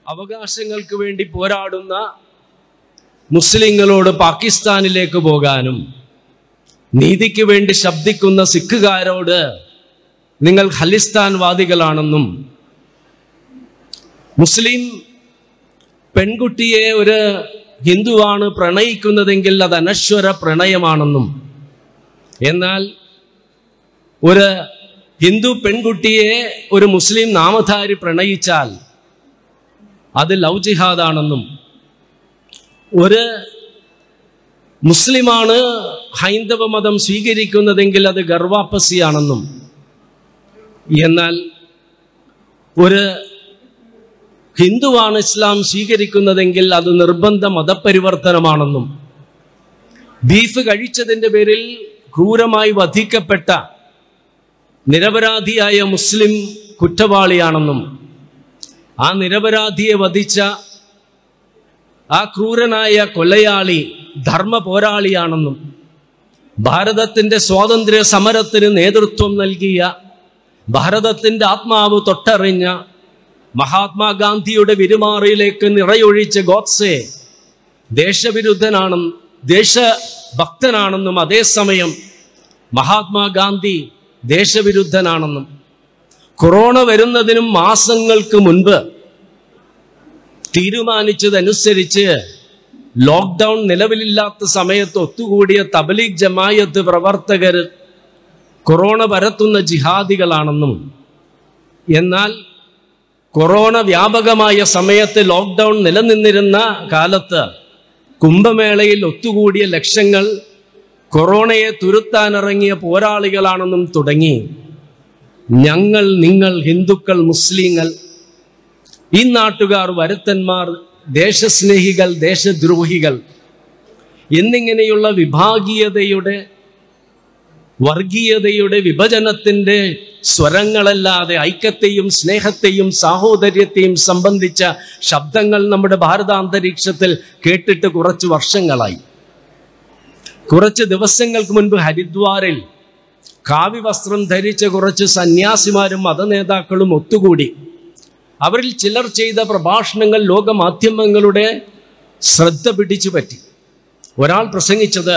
അവകാശങ്ങൾക്ക് വേണ്ടി പോരാടുന്ന മുസ്ലിങ്ങളോട് പാകിസ്ഥാനിലേക്ക് പോകാനും നീതിക്ക് വേണ്ടി ശബ്ദിക്കുന്ന സിഖുകാരോട് നിങ്ങൾ ഖലിസ്ഥാൻവാദികളാണെന്നും മുസ്ലിം പെൺകുട്ടിയെ ഒരു ഹിന്ദുവാണ് പ്രണയിക്കുന്നതെങ്കിൽ അത് അനശ്വര പ്രണയമാണെന്നും എന്നാൽ ഒരു ഹിന്ദു പെൺകുട്ടിയെ ഒരു മുസ്ലിം നാമധാരി പ്രണയിച്ചാൽ അത് ലവ് ജിഹാദാണെന്നും ഒരു മുസ്ലിമാണ് ഹൈന്ദവ മതം സ്വീകരിക്കുന്നതെങ്കിൽ അത് ഗർവാപ്പസിയാണെന്നും എന്നാൽ ഒരു ഹിന്ദുവാണ് ഇസ്ലാം സ്വീകരിക്കുന്നതെങ്കിൽ അത് നിർബന്ധ മതപരിവർത്തനമാണെന്നും ബീഫ് കഴിച്ചതിൻ്റെ പേരിൽ ക്രൂരമായി വധിക്കപ്പെട്ട നിരപരാധിയായ മുസ്ലിം കുറ്റവാളിയാണെന്നും ആ നിരപരാധിയെ വധിച്ച ആ ക്രൂരനായ കൊലയാളി ധർമ്മ പോരാളിയാണെന്നും ഭാരതത്തിന്റെ സ്വാതന്ത്ര്യ സമരത്തിന് നേതൃത്വം നൽകിയ ഭാരതത്തിന്റെ ആത്മാവ് തൊട്ടറിഞ്ഞ മഹാത്മാഗാന്ധിയുടെ വിരുമാറിയിലേക്ക് നിറയൊഴിച്ച ഗോഡ്സെ ദേശവിരുദ്ധനാണെന്നും ദേശഭക്തനാണെന്നും അതേസമയം മഹാത്മാഗാന്ധി ദേശവിരുദ്ധനാണെന്നും കൊറോണ വരുന്നതിനും മാസങ്ങൾക്ക് മുൻപ് തീരുമാനിച്ചതനുസരിച്ച് ലോക്ക്ഡൗൺ നിലവിലില്ലാത്ത സമയത്ത് ഒത്തുകൂടിയ തബലീഗ് ജമായത്ത് പ്രവർത്തകർ കൊറോണ പരത്തുന്ന ജിഹാദികളാണെന്നും എന്നാൽ കൊറോണ വ്യാപകമായ സമയത്ത് ലോക്ക്ഡൗൺ നിലനിന്നിരുന്ന കാലത്ത് കുംഭമേളയിൽ ഒത്തുകൂടിയ ലക്ഷങ്ങൾ കൊറോണയെ തുരുത്താനിറങ്ങിയ പോരാളികളാണെന്നും തുടങ്ങി ഞങ്ങൾ നിങ്ങൾ ഹിന്ദുക്കൾ മുസ്ലിങ്ങൾ ഈ നാട്ടുകാർ വരുത്തന്മാർ ദേശസ്നേഹികൾ ദേശദ്രോഹികൾ എന്നിങ്ങനെയുള്ള വിഭാഗീയതയുടെ വർഗീയതയുടെ വിഭജനത്തിന്റെ സ്വരങ്ങളല്ലാതെ ഐക്യത്തെയും സ്നേഹത്തെയും സാഹോദര്യത്തെയും സംബന്ധിച്ച ശബ്ദങ്ങൾ നമ്മുടെ ഭാരതാന്തരീക്ഷത്തിൽ കേട്ടിട്ട് കുറച്ച് വർഷങ്ങളായി കുറച്ച് ദിവസങ്ങൾക്ക് മുൻപ് ഹരിദ്വാറിൽ കാവ്യവസ്ത്രം ധരിച്ച കുറച്ച് സന്യാസിമാരും മതനേതാക്കളും ഒത്തുകൂടി അവരിൽ ചിലർ ചെയ്ത പ്രഭാഷണങ്ങൾ ലോകമാധ്യമങ്ങളുടെ ശ്രദ്ധ പിടിച്ചു പറ്റി ഒരാൾ പ്രസംഗിച്ചത്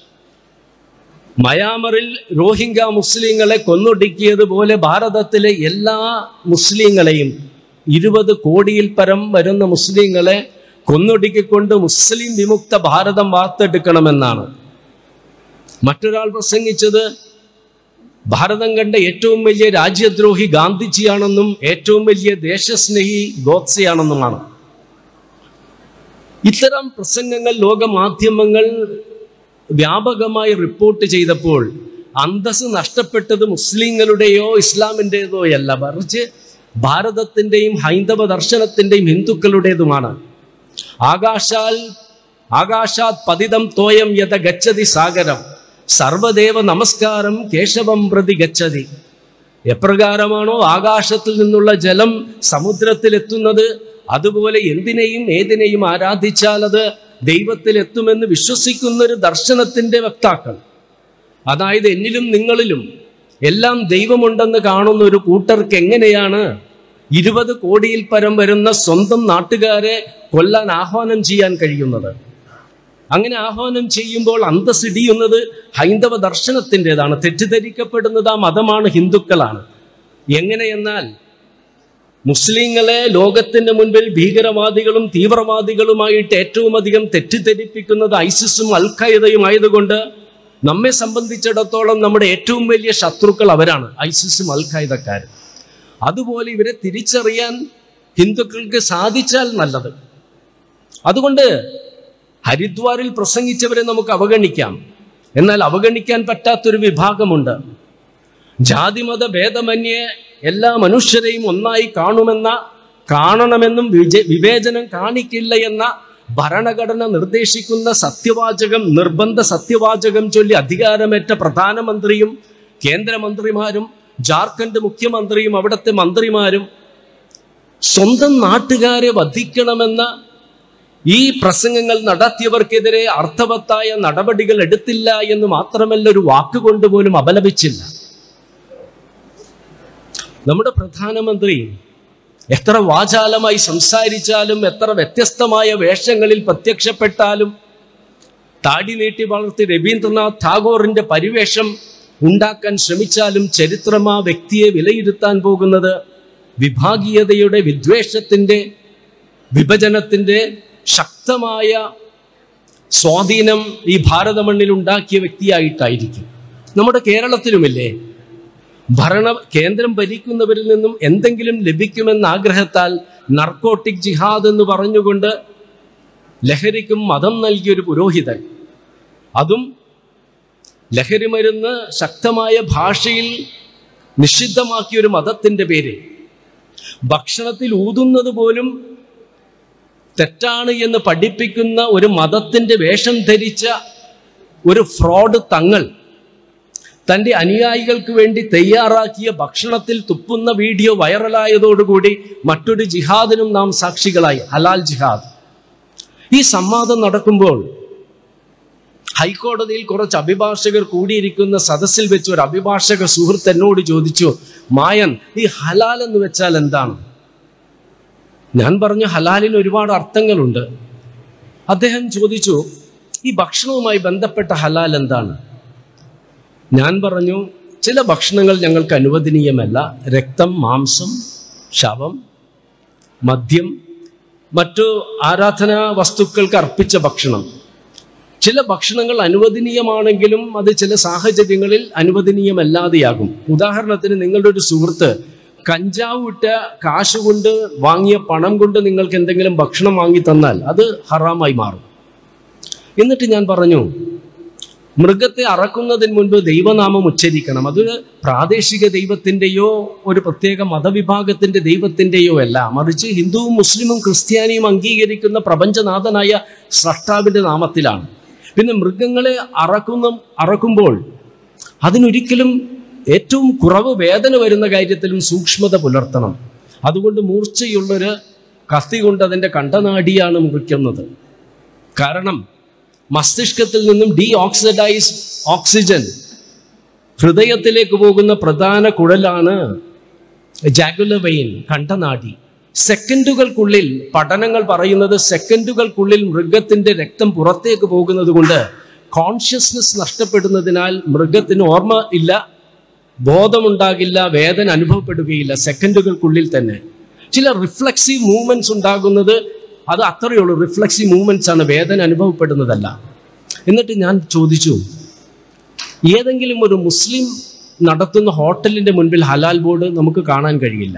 മയാമറിൽ റോഹിംഗ്യ മുസ്ലിങ്ങളെ കൊന്നൊടുക്കിയതുപോലെ ഭാരതത്തിലെ എല്ലാ മുസ്ലിങ്ങളെയും ഇരുപത് കോടിയിൽ പരം വരുന്ന മുസ്ലിങ്ങളെ കൊന്നൊടുക്കിക്കൊണ്ട് മുസ്ലിം വിമുക്ത ഭാരതം വാർത്തെടുക്കണമെന്നാണ് മറ്റൊരാൾ പ്രസംഗിച്ചത് ഭാരതം കണ്ട ഏറ്റവും വലിയ രാജ്യദ്രോഹി ഗാന്ധിജിയാണെന്നും ഏറ്റവും വലിയ ദേശസ്നേഹി ഗോഡ്സെയാണെന്നുമാണ് ഇത്തരം പ്രസംഗങ്ങൾ ലോകമാധ്യമങ്ങൾ വ്യാപകമായി റിപ്പോർട്ട് ചെയ്തപ്പോൾ അന്തസ് നഷ്ടപ്പെട്ടത് മുസ്ലിങ്ങളുടെയോ ഇസ്ലാമിൻ്റെതോ അല്ല മറിച്ച് ഭാരതത്തിൻ്റെയും ഹൈന്ദവ ദർശനത്തിൻ്റെയും ഹിന്ദുക്കളുടേതുമാണ് ആകാശാൽ ആകാശാത് പതിതം തോയം യഥ ഗച്ഛതി സാഗരം സർവദേവ നമസ്കാരം കേശവം പ്രതി ഗച്ഛതി എപ്രകാരമാണോ ആകാശത്തിൽ നിന്നുള്ള ജലം സമുദ്രത്തിലെത്തുന്നത് അതുപോലെ എന്തിനേയും ഏതിനെയും ആരാധിച്ചാൽ അത് ദൈവത്തിലെത്തുമെന്ന് വിശ്വസിക്കുന്ന ഒരു ദർശനത്തിന്റെ വക്താക്കൾ അതായത് എന്നിലും നിങ്ങളിലും എല്ലാം ദൈവമുണ്ടെന്ന് കാണുന്ന ഒരു കൂട്ടർക്ക് എങ്ങനെയാണ് ഇരുപത് കോടിയിൽ പരം വരുന്ന സ്വന്തം നാട്ടുകാരെ കൊല്ലാൻ ആഹ്വാനം ചെയ്യാൻ കഴിയുന്നത് അങ്ങനെ ആഹ്വാനം ചെയ്യുമ്പോൾ അന്തസ്സിടിയുന്നത് ഹൈന്ദവ ദർശനത്തിൻ്റെതാണ് തെറ്റിദ്ധരിക്കപ്പെടുന്നത് ആ മതമാണ് ഹിന്ദുക്കളാണ് എങ്ങനെയെന്നാൽ മുസ്ലിങ്ങളെ ലോകത്തിന്റെ മുൻപിൽ ഭീകരവാദികളും തീവ്രവാദികളുമായിട്ട് ഏറ്റവും അധികം തെറ്റിദ്ധരിപ്പിക്കുന്നത് ഐസിസും അൽ ഖൈദയും ആയതുകൊണ്ട് നമ്മെ സംബന്ധിച്ചിടത്തോളം നമ്മുടെ ഏറ്റവും വലിയ ശത്രുക്കൾ അവരാണ് ഐസിസും അൽ ഖൈദക്കാരും അതുപോലെ ഇവരെ തിരിച്ചറിയാൻ ഹിന്ദുക്കൾക്ക് സാധിച്ചാൽ നല്ലത് അതുകൊണ്ട് ഹരിദ്വാറിൽ പ്രസംഗിച്ചവരെ നമുക്ക് അവഗണിക്കാം എന്നാൽ അവഗണിക്കാൻ പറ്റാത്തൊരു വിഭാഗമുണ്ട് ജാതിമത ഭേദമന്യേ എല്ലാ മനുഷ്യരെയും ഒന്നായി കാണുമെന്ന കാണണമെന്നും വിജ- വിവേചനം കാണിക്കില്ല എന്ന ഭരണഘടന നിർദ്ദേശിക്കുന്ന സത്യവാചകം നിർബന്ധ സത്യവാചകം ചൊല്ലി അധികാരമേറ്റ പ്രധാനമന്ത്രിയും കേന്ദ്രമന്ത്രിമാരും ജാർഖണ്ഡ് മുഖ്യമന്ത്രിയും അവിടുത്തെ മന്ത്രിമാരും സ്വന്തം നാട്ടുകാരെ വധിക്കണമെന്ന ഈ പ്രസംഗങ്ങൾ നടത്തിയവർക്കെതിരെ അർത്ഥവത്തായ നടപടികൾ എടുത്തില്ല എന്ന് മാത്രമല്ല ഒരു വാക്കുകൊണ്ട് പോലും അപലപിച്ചില്ല നമ്മുടെ പ്രധാനമന്ത്രി എത്ര വാചാലമായി സംസാരിച്ചാലും എത്ര വ്യത്യസ്തമായ വേഷങ്ങളിൽ പ്രത്യക്ഷപ്പെട്ടാലും താടി നീട്ടി വളർത്തി രവീന്ദ്രനാഥ് ടാഗോറിന്റെ പരിവേഷം ഉണ്ടാക്കാൻ ശ്രമിച്ചാലും ചരിത്രം ആ വ്യക്തിയെ വിലയിരുത്താൻ പോകുന്നത് വിഭാഗീയതയുടെ വിദ്വേഷത്തിന്റെ വിഭജനത്തിന്റെ ശക്തമായ സ്വാധീനം ഈ ഭാരത മണ്ണിൽ ഉണ്ടാക്കിയ വ്യക്തിയായിട്ടായിരിക്കും നമ്മുടെ കേരളത്തിലുമില്ലേ ഭരണ കേന്ദ്രം ഭരിക്കുന്നവരിൽ നിന്നും എന്തെങ്കിലും ലഭിക്കുമെന്ന ആഗ്രഹത്താൽ നർക്കോട്ടിക് ജിഹാദ് എന്ന് പറഞ്ഞുകൊണ്ട് ലഹരിക്കും മതം നൽകിയൊരു പുരോഹിതൻ അതും ലഹരി മരുന്ന് ശക്തമായ ഭാഷയിൽ നിഷിദ്ധമാക്കിയ ഒരു മതത്തിന്റെ പേര് ഭക്ഷണത്തിൽ ഊതുന്നത് പോലും തെറ്റാണ് എന്ന് പഠിപ്പിക്കുന്ന ഒരു മതത്തിന്റെ വേഷം ധരിച്ച ഒരു ഫ്രോഡ് തങ്ങൾ തന്റെ അനുയായികൾക്ക് വേണ്ടി തയ്യാറാക്കിയ ഭക്ഷണത്തിൽ തുപ്പുന്ന വീഡിയോ വൈറലായതോടുകൂടി മറ്റൊരു ജിഹാദിനും നാം സാക്ഷികളായി ഹലാൽ ജിഹാദ് ഈ സംവാദം നടക്കുമ്പോൾ ഹൈക്കോടതിയിൽ കുറച്ച് അഭിഭാഷകർ കൂടിയിരിക്കുന്ന സദസ്സിൽ വെച്ച് ഒരു അഭിഭാഷക സുഹൃത്ത് എന്നോട് ചോദിച്ചു മായൻ ഈ ഹലാൽ എന്ന് വെച്ചാൽ എന്താണ് ഞാൻ പറഞ്ഞു ഹലാലിന് ഒരുപാട് അർത്ഥങ്ങളുണ്ട് അദ്ദേഹം ചോദിച്ചു ഈ ഭക്ഷണവുമായി ബന്ധപ്പെട്ട ഹലാൽ എന്താണ് ഞാൻ പറഞ്ഞു ചില ഭക്ഷണങ്ങൾ ഞങ്ങൾക്ക് അനുവദനീയമല്ല രക്തം മാംസം ശവം മദ്യം മറ്റു ആരാധനാ വസ്തുക്കൾക്ക് അർപ്പിച്ച ഭക്ഷണം ചില ഭക്ഷണങ്ങൾ അനുവദനീയമാണെങ്കിലും അത് ചില സാഹചര്യങ്ങളിൽ അനുവദനീയമല്ലാതെയാകും ഉദാഹരണത്തിന് നിങ്ങളുടെ ഒരു സുഹൃത്ത് കഞ്ചാവ് വിട്ട കാശ് കൊണ്ട് വാങ്ങിയ പണം കൊണ്ട് നിങ്ങൾക്ക് എന്തെങ്കിലും ഭക്ഷണം വാങ്ങി തന്നാൽ അത് ഹറാമായി മാറും എന്നിട്ട് ഞാൻ പറഞ്ഞു മൃഗത്തെ അറക്കുന്നതിന് മുൻപ് ദൈവനാമം ഉച്ചരിക്കണം അത് പ്രാദേശിക ദൈവത്തിൻ്റെയോ ഒരു പ്രത്യേക മതവിഭാഗത്തിന്റെ ദൈവത്തിൻ്റെയോ അല്ല മറിച്ച് ഹിന്ദുവും മുസ്ലിമും ക്രിസ്ത്യാനിയും അംഗീകരിക്കുന്ന പ്രപഞ്ചനാഥനായ സ്രഷ്ടാവിന്റെ നാമത്തിലാണ് പിന്നെ മൃഗങ്ങളെ അറക്കുന്ന അറക്കുമ്പോൾ അതിനൊരിക്കലും ഏറ്റവും കുറവ് വേദന വരുന്ന കാര്യത്തിലും സൂക്ഷ്മത പുലർത്തണം അതുകൊണ്ട് മൂർച്ചയുള്ളൊരു കത്തി കൊണ്ട് അതിൻ്റെ കണ്ടനാടിയാണ് മുറിക്കുന്നത് കാരണം മസ്തിഷ്കത്തിൽ നിന്നും ഡീ ഓക്സിഡൈസ് ഓക്സിജൻ ഹൃദയത്തിലേക്ക് പോകുന്ന പ്രധാന കുഴലാണ് ജാഗുലർ വെയിൻ കണ്ടനാടി സെക്കൻഡുകൾക്കുള്ളിൽ പഠനങ്ങൾ പറയുന്നത് സെക്കൻഡുകൾക്കുള്ളിൽ മൃഗത്തിന്റെ രക്തം പുറത്തേക്ക് പോകുന്നത് കൊണ്ട് കോൺഷ്യസ്നസ് നഷ്ടപ്പെടുന്നതിനാൽ മൃഗത്തിന് ഓർമ്മ ഇല്ല ബോധമുണ്ടാകില്ല വേദന അനുഭവപ്പെടുകയില്ല സെക്കൻഡുകൾക്കുള്ളിൽ തന്നെ ചില റിഫ്ലക്സീവ് മൂവ്മെന്റ്സ് ഉണ്ടാകുന്നത് അത് അത്രയേ ഉള്ളൂ റിഫ്ലക്സീവ് മൂവ്മെന്റ്സ് ആണ് വേദന അനുഭവപ്പെടുന്നതല്ല എന്നിട്ട് ഞാൻ ചോദിച്ചു ഏതെങ്കിലും ഒരു മുസ്ലിം നടത്തുന്ന ഹോട്ടലിന്റെ മുൻപിൽ ഹലാൽ ബോർഡ് നമുക്ക് കാണാൻ കഴിയില്ല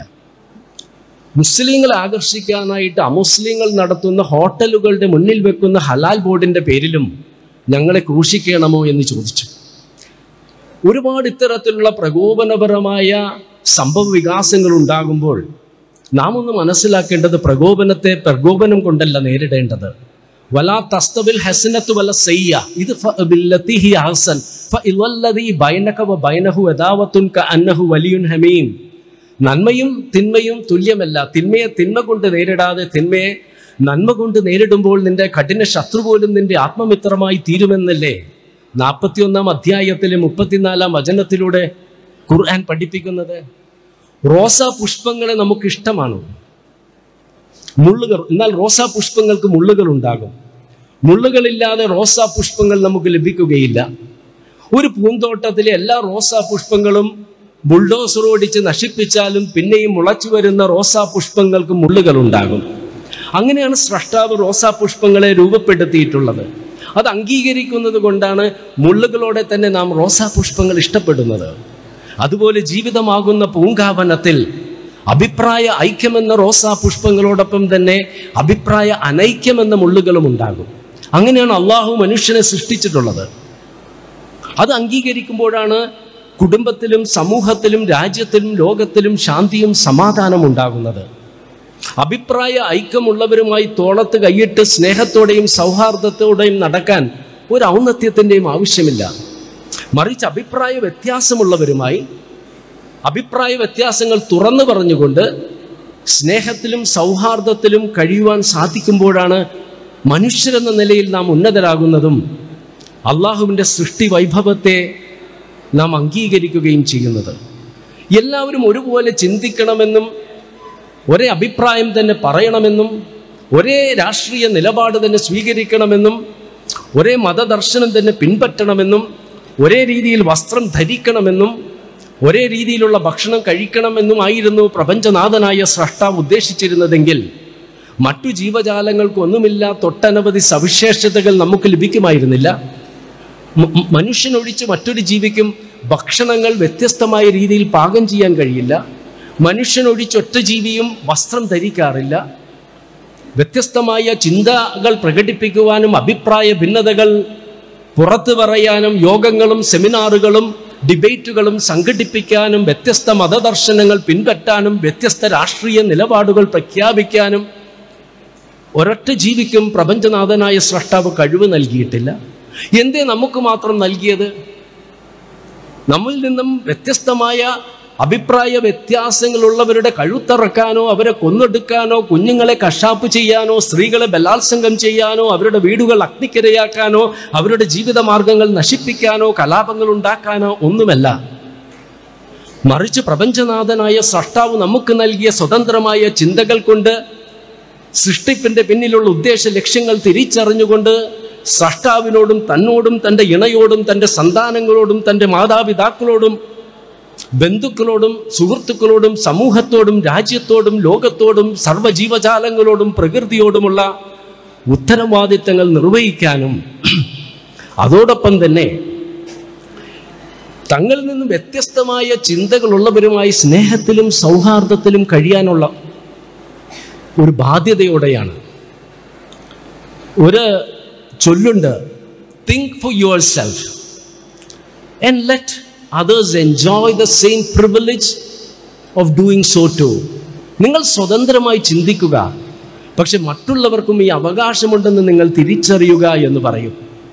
മുസ്ലിങ്ങളെ ആകർഷിക്കാനായിട്ട് അമുസ്ലിങ്ങൾ നടത്തുന്ന ഹോട്ടലുകളുടെ മുന്നിൽ വെക്കുന്ന ഹലാൽ ബോർഡിന്റെ പേരിലും ഞങ്ങളെ ക്രൂശിക്കണമോ എന്ന് ചോദിച്ചു ഒരുപാട് ഇത്തരത്തിലുള്ള പ്രകോപനപരമായ സംഭവ വികാസങ്ങൾ ഉണ്ടാകുമ്പോൾ നാം ഒന്ന് മനസ്സിലാക്കേണ്ടത് പ്രകോപനത്തെ പ്രകോപനം കൊണ്ടല്ല നേരിടേണ്ടത് വലാ തസ്തബിൽ ഹസനത്ത് വല സയ്യ ഇത് ബില്ലത്തിഹി ഹസൻ ഫഇവല്ലദി ബൈനക വ ബൈനഹു അദാവത്തുൻ കഅന്നഹു വലിയുൻ ഹമീം നന്മയും തിന്മയും തുല്യമല്ല തിന്മയെ തിന്മ കൊണ്ട് നേരിടാതെ തിന്മയെ നന്മ കൊണ്ട് നേരിടുമ്പോൾ നിന്റെ കഠിന ശത്രു പോലും നിന്റെ ആത്മമിത്രമായി തീരുമെന്നല്ലേ നാൽപ്പത്തിയൊന്നാം അധ്യായത്തിലെ മുപ്പത്തിനാലാം വചനത്തിലൂടെ ഖുർആൻ പഠിപ്പിക്കുന്നത് റോസാ പുഷ്പങ്ങളെ നമുക്ക് ഇഷ്ടമാണ് മുള്ളുകൾ എന്നാൽ റോസാ പുഷ്പങ്ങൾക്ക് മുള്ളുകൾ ഉണ്ടാകും മുള്ളുകളില്ലാതെ റോസാ പുഷ്പങ്ങൾ നമുക്ക് ലഭിക്കുകയില്ല ഒരു പൂന്തോട്ടത്തിലെ എല്ലാ റോസാ പുഷ്പങ്ങളും ബുൾഡോസർ ഓടിച്ച് നശിപ്പിച്ചാലും പിന്നെയും മുളച്ചു വരുന്ന റോസാ പുഷ്പങ്ങൾക്ക് മുള്ളുകൾ ഉണ്ടാകും അങ്ങനെയാണ് സ്രഷ്ടാവ് റോസാ പുഷ്പങ്ങളെ രൂപപ്പെടുത്തിയിട്ടുള്ളത് അത് അംഗീകരിക്കുന്നത് കൊണ്ടാണ് മുള്ളുകളോടെ തന്നെ നാം റോസാ പുഷ്പങ്ങൾ ഇഷ്ടപ്പെടുന്നത് അതുപോലെ ജീവിതമാകുന്ന പൂങ്കാവനത്തിൽ അഭിപ്രായ ഐക്യമെന്ന റോസാ പുഷ്പങ്ങളോടൊപ്പം തന്നെ അഭിപ്രായ അനൈക്യമെന്ന മുള്ളുകളും ഉണ്ടാകും അങ്ങനെയാണ് അള്ളാഹു മനുഷ്യനെ സൃഷ്ടിച്ചിട്ടുള്ളത് അത് അംഗീകരിക്കുമ്പോഴാണ് കുടുംബത്തിലും സമൂഹത്തിലും രാജ്യത്തിലും ലോകത്തിലും ശാന്തിയും സമാധാനം ഉണ്ടാകുന്നത് അഭിപ്രായ ഐക്യമുള്ളവരുമായി തോളത്ത് കൈയിട്ട് സ്നേഹത്തോടെയും സൗഹാർദ്ദത്തോടെയും നടക്കാൻ ഒരു ഔന്നത്യത്തിൻ്റെയും ആവശ്യമില്ല മറിച്ച് അഭിപ്രായ വ്യത്യാസമുള്ളവരുമായി അഭിപ്രായ വ്യത്യാസങ്ങൾ തുറന്നു പറഞ്ഞുകൊണ്ട് സ്നേഹത്തിലും സൗഹാർദ്ദത്തിലും കഴിയുവാൻ സാധിക്കുമ്പോഴാണ് മനുഷ്യരെന്ന നിലയിൽ നാം ഉന്നതരാകുന്നതും അള്ളാഹുവിൻ്റെ സൃഷ്ടി വൈഭവത്തെ നാം അംഗീകരിക്കുകയും ചെയ്യുന്നത് എല്ലാവരും ഒരുപോലെ ചിന്തിക്കണമെന്നും ഒരേ അഭിപ്രായം തന്നെ പറയണമെന്നും ഒരേ രാഷ്ട്രീയ നിലപാട് തന്നെ സ്വീകരിക്കണമെന്നും ഒരേ മതദർശനം തന്നെ പിൻപറ്റണമെന്നും ഒരേ രീതിയിൽ വസ്ത്രം ധരിക്കണമെന്നും ഒരേ രീതിയിലുള്ള ഭക്ഷണം കഴിക്കണമെന്നുമായിരുന്നു പ്രപഞ്ചനാഥനായ സ്രഷ്ടാവ് ഉദ്ദേശിച്ചിരുന്നതെങ്കിൽ മറ്റു ജീവജാലങ്ങൾക്കൊന്നുമില്ലാത്ത ഒട്ടനവധി സവിശേഷതകൾ നമുക്ക് ലഭിക്കുമായിരുന്നില്ല മ- മ- മനുഷ്യനൊഴിച്ച് മറ്റൊരു ജീവിക്കും ഭക്ഷണങ്ങൾ വ്യത്യസ്തമായ രീതിയിൽ പാകം ചെയ്യാൻ കഴിയില്ല മനുഷ്യനൊഴിച്ച് ഒറ്റ ജീവിയും വസ്ത്രം ധരിക്കാറില്ല വ്യത്യസ്തമായ ചിന്തകൾ പ്രകടിപ്പിക്കുവാനും അഭിപ്രായ ഭിന്നതകൾ പുറത്തു പറയാനും യോഗങ്ങളും സെമിനാറുകളും ഡിബേറ്റുകളും സംഘടിപ്പിക്കാനും വ്യത്യസ്ത മതദർശനങ്ങൾ പിൻപറ്റാനും വ്യത്യസ്ത രാഷ്ട്രീയ നിലപാടുകൾ പ്രഖ്യാപിക്കാനും ഒരൊറ്റ ജീവിക്കും പ്രപഞ്ചനാഥനായ സ്രഷ്ടാവ് കഴിവ് നൽകിയിട്ടില്ല എന്തേ നമുക്ക് മാത്രം നൽകിയത് നമ്മിൽ നിന്നും വ്യത്യസ്തമായ അഭിപ്രായ വ്യത്യാസങ്ങളുള്ളവരുടെ കഴുത്തറക്കാനോ അവരെ കൊന്നെടുക്കാനോ കുഞ്ഞുങ്ങളെ കഷാപ്പ് ചെയ്യാനോ സ്ത്രീകളെ ബലാത്സംഗം ചെയ്യാനോ അവരുടെ വീടുകൾ അഗ്നിക്കിരയാക്കാനോ അവരുടെ ജീവിതമാർഗങ്ങൾ നശിപ്പിക്കാനോ കലാപങ്ങൾ ഉണ്ടാക്കാനോ ഒന്നുമല്ല മറിച്ച് പ്രപഞ്ചനാഥനായ സൃഷ്ടാവ് നമുക്ക് നൽകിയ സ്വതന്ത്രമായ ചിന്തകൾ കൊണ്ട് സൃഷ്ടിപ്പിന്റെ പിന്നിലുള്ള ഉദ്ദേശ ലക്ഷ്യങ്ങൾ തിരിച്ചറിഞ്ഞുകൊണ്ട് സൃഷ്ടാവിനോടും തന്നോടും തൻ്റെ ഇണയോടും തൻ്റെ സന്താനങ്ങളോടും തൻ്റെ മാതാപിതാക്കളോടും ബന്ധുക്കളോടും സുഹൃത്തുക്കളോടും സമൂഹത്തോടും രാജ്യത്തോടും ലോകത്തോടും സർവ്വജീവജാലങ്ങളോടും പ്രകൃതിയോടുമുള്ള ഉത്തരവാദിത്തങ്ങൾ നിർവഹിക്കാനും അതോടൊപ്പം തന്നെ തങ്ങളിൽ നിന്നും വ്യത്യസ്തമായ ചിന്തകളുള്ളവരുമായി സ്നേഹത്തിലും സൗഹാർദ്ദത്തിലും കഴിയാനുള്ള ഒരു ബാധ്യതയോടെയാണ് ഒരു ചൊല്ലുണ്ട് think for yourself and let others enjoy the same privilege of doing so too നിങ്ങൾ സ്വതന്ത്രമായി ചിന്തിക്കുക പക്ഷെ മറ്റുള്ളവർക്കും ഈ അവകാശമുണ്ടെന്ന് നിങ്ങൾ തിരിച്ചറിയുക എന്ന് പറയും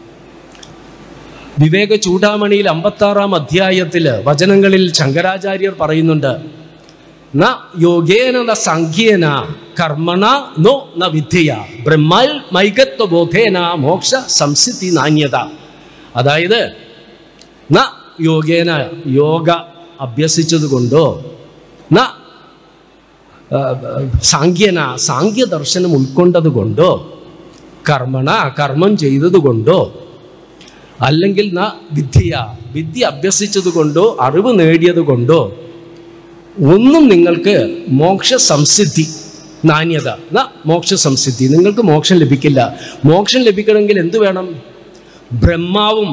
വിവേക ചൂടാമണിയിൽ അമ്പത്താറാം അധ്യായത്തിൽ വചനങ്ങളിൽ ശങ്കരാചാര്യർ പറയുന്നുണ്ട് ന യോഗേന ന സംഖ്യേന കർമ്മണ നോ ന വിദ്യയ ബ്രഹ്മൽ മൈകത്വ ബോധേന മോക്ഷ സംസിദ്ധി നാണ്യത അതായത് ന യോഗേന യോഗ അഭ്യസിച്ചതുകൊണ്ടോ ന ആ, സാങ്ക്യന സാങ്ക്യ ദർശനം ഉൾക്കൊണ്ടത് കൊണ്ടോ കർമ്മണ കർമ്മം ചെയ്തതുകൊണ്ടോ അല്ലെങ്കിൽ ന വിദ്യ വിദ്യ അഭ്യസിച്ചത് കൊണ്ടോ അറിവ് നേടിയത് കൊണ്ടോ ഒന്നും നിങ്ങൾക്ക് മോക്ഷ സംസിദ്ധി നാണ്യത ന മോക്ഷ സംസിദ്ധി നിങ്ങൾക്ക് മോക്ഷം ലഭിക്കില്ല മോക്ഷം ലഭിക്കണമെങ്കിൽ എന്തു വേണം ബ്രഹ്മാവും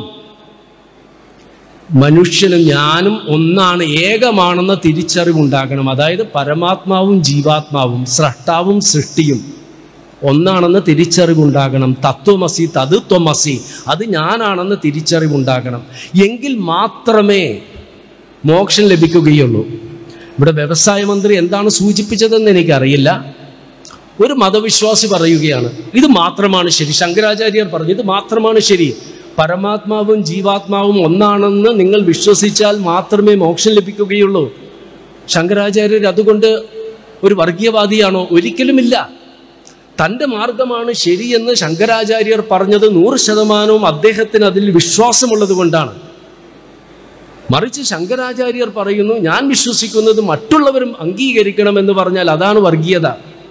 മനുഷ്യനും ഞാനും ഒന്നാണ് ഏകമാണെന്ന തിരിച്ചറിവുണ്ടാകണം അതായത് പരമാത്മാവും ജീവാത്മാവും സ്രഷ്ടാവും സൃഷ്ടിയും ഒന്നാണെന്ന് തിരിച്ചറിവുണ്ടാകണം തത്വമസി തതുത്വമസി അത് ഞാനാണെന്ന് തിരിച്ചറിവുണ്ടാകണം എങ്കിൽ മാത്രമേ മോക്ഷം ലഭിക്കുകയുള്ളൂ ഇവിടെ വ്യവസായ മന്ത്രി എന്താണ് സൂചിപ്പിച്ചതെന്ന് എനിക്കറിയില്ല ഒരു മതവിശ്വാസി പറയുകയാണ് ഇത് മാത്രമാണ് ശരി ശങ്കരാചാര്യർ പറഞ്ഞു ഇത് മാത്രമാണ് ശരി പരമാത്മാവും ജീവാത്മാവും ഒന്നാണെന്ന് നിങ്ങൾ വിശ്വസിച്ചാൽ മാത്രമേ മോക്ഷം ലഭിക്കുകയുള്ളൂ ശങ്കരാചാര്യർ അതുകൊണ്ട് ഒരു വർഗീയവാദിയാണോ ഒരിക്കലുമില്ല തൻ്റെ മാർഗമാണ് ശരിയെന്ന് ശങ്കരാചാര്യർ പറഞ്ഞത് നൂറ് ശതമാനവും അദ്ദേഹത്തിന് അതിൽ വിശ്വാസമുള്ളത് കൊണ്ടാണ് മറിച്ച് ശങ്കരാചാര്യർ പറയുന്നു ഞാൻ വിശ്വസിക്കുന്നത് മറ്റുള്ളവരും അംഗീകരിക്കണമെന്ന് പറഞ്ഞാൽ അതാണ് വർഗീയത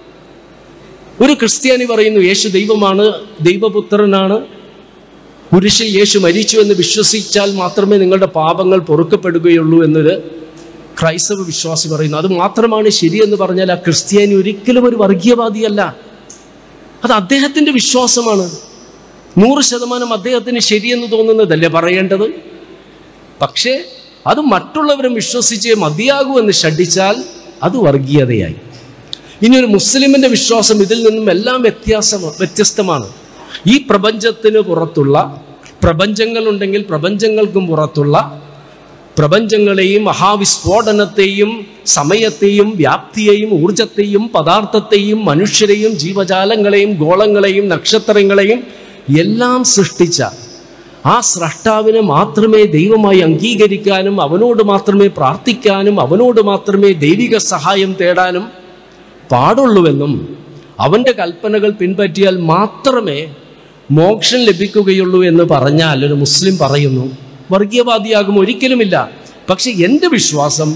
ഒരു ക്രിസ്ത്യാനി പറയുന്നു യേശു ദൈവമാണ് ദൈവപുത്രനാണ് കുരിശിൽ യേശു മരിച്ചു എന്ന് വിശ്വസിച്ചാൽ മാത്രമേ നിങ്ങളുടെ പാപങ്ങൾ പൊറുക്കപ്പെടുകയുള്ളൂ എന്നൊരു ക്രൈസ്തവ വിശ്വാസി പറയുന്നു അത് മാത്രമാണ് ശരിയെന്ന് പറഞ്ഞാൽ ആ ക്രിസ്ത്യാനി ഒരിക്കലും ഒരു വർഗീയവാദിയല്ല അത് അദ്ദേഹത്തിൻ്റെ വിശ്വാസമാണ് നൂറ് ശതമാനം അദ്ദേഹത്തിന് ശരിയെന്ന് തോന്നുന്നതല്ലേ പറയേണ്ടത് പക്ഷേ അത് മറ്റുള്ളവരും വിശ്വസിച്ച് മതിയാകൂ എന്ന് ഷഡിച്ചാൽ അത് വർഗീയതയായി ഇനി ഒരു മുസ്ലിമിന്റെ വിശ്വാസം ഇതിൽ നിന്നും എല്ലാം വ്യത്യാസം വ്യത്യസ്തമാണ് ഈ പ്രപഞ്ചത്തിന് പുറത്തുള്ള പ്രപഞ്ചങ്ങളുണ്ടെങ്കിൽ പ്രപഞ്ചങ്ങൾക്കും പുറത്തുള്ള പ്രപഞ്ചങ്ങളെയും മഹാവിസ്ഫോടനത്തെയും സമയത്തെയും വ്യാപ്തിയെയും ഊർജത്തെയും പദാർത്ഥത്തെയും മനുഷ്യരെയും ജീവജാലങ്ങളെയും ഗോളങ്ങളെയും നക്ഷത്രങ്ങളെയും എല്ലാം സൃഷ്ടിച്ച ആ സ്രഷ്ടാവിനെ മാത്രമേ ദൈവമായി അംഗീകരിക്കാനും അവനോട് മാത്രമേ പ്രാർത്ഥിക്കാനും അവനോട് മാത്രമേ ദൈവിക സഹായം തേടാനും പാടുള്ളൂവെന്നും അവൻ്റെ കൽപ്പനകൾ പിൻപറ്റിയാൽ മാത്രമേ മോക്ഷം ലഭിക്കുകയുള്ളൂ എന്ന് പറഞ്ഞാൽ ഒരു മുസ്ലിം പറയുന്നു വർഗീയവാദിയാകും ഒരിക്കലുമില്ല പക്ഷെ എൻ്റെ വിശ്വാസം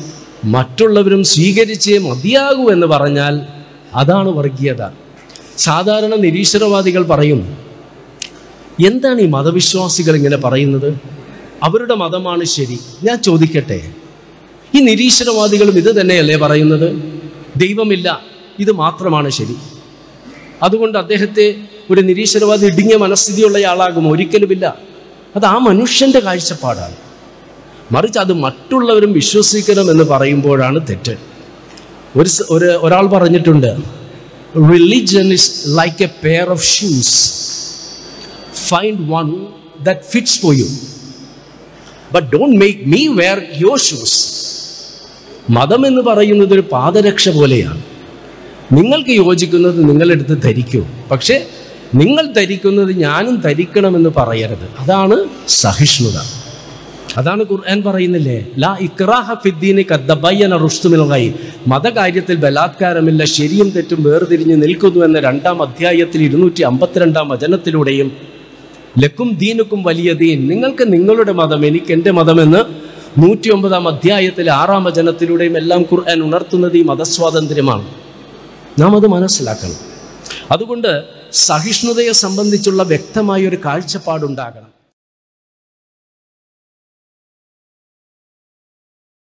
മറ്റുള്ളവരും സ്വീകരിച്ചേ മതിയാകൂ എന്ന് പറഞ്ഞാൽ അതാണ് വർഗീയത സാധാരണ നിരീശ്വരവാദികൾ പറയും എന്താണ് ഈ മതവിശ്വാസികൾ ഇങ്ങനെ പറയുന്നത് അവരുടെ മതമാണ് ശരി ഞാൻ ചോദിക്കട്ടെ ഈ നിരീശ്വരവാദികളും ഇത് തന്നെയല്ലേ പറയുന്നത് ദൈവമില്ല ഇത് മാത്രമാണ് ശരി അതുകൊണ്ട് അദ്ദേഹത്തെ ഒരു നിരീശ്വരവാദി ഇടുങ്ങിയ മനസ്ഥിതിയുള്ളയാളാകും ഒരിക്കലുമില്ല അത് ആ മനുഷ്യന്റെ കാഴ്ചപ്പാടാണ് മറിച്ച് അത് മറ്റുള്ളവരും വിശ്വസിക്കണം എന്ന് പറയുമ്പോഴാണ് തെറ്റ് ഒരു സ- ഒരു ഒരാൾ പറഞ്ഞിട്ടുണ്ട് religion is like a pair of shoes find one that fits for you but don't make me wear your shoes മതം എന്ന് പറയുന്നത് ഒരു പാദരക്ഷ പോലെയാണ് നിങ്ങൾക്ക് യോജിക്കുന്നത് നിങ്ങളെടുത്ത് ധരിക്കൂ പക്ഷേ നിങ്ങൾ ധരിക്കുന്നത് ഞാനും ധരിക്കണമെന്ന് പറയരുത് അതാണ് സഹിഷ്ണുത അതാണ് ഖുർആൻ പറയുന്നില്ലേ ലാ ഇക്റാഹ ഫിദ്ദീനി കദ്ദബയ്യന റുഷ്തുമിൽ ഗൈ മതകാര്യത്തിൽ ബലാത്കാരമില്ല ശരിയും തെറ്റും വേർതിരിഞ്ഞ് നിൽക്കുന്നു എന്ന രണ്ടാം അധ്യായത്തിൽ ഇരുന്നൂറ്റി അമ്പത്തിരണ്ടാം വചനത്തിലൂടെയും ലക്കും ദീനുക്കും വലിയ ദീൻ നിങ്ങൾക്ക് നിങ്ങളുടെ മതം എനിക്ക് എൻ്റെ മതമെന്ന് നൂറ്റി ഒമ്പതാം അധ്യായത്തിലെ ആറാം വചനത്തിലൂടെയും എല്ലാം ഖുർആൻ ഉണർത്തുന്നത് ഈ മതസ്വാതന്ത്ര്യമാണ് നാം അത് മനസ്സിലാക്കണം അതുകൊണ്ട് സഹിഷ്ണുതയെ സംബന്ധിച്ചുള്ള വ്യക്തമായ ഒരു കാഴ്ചപ്പാടുണ്ടാകണം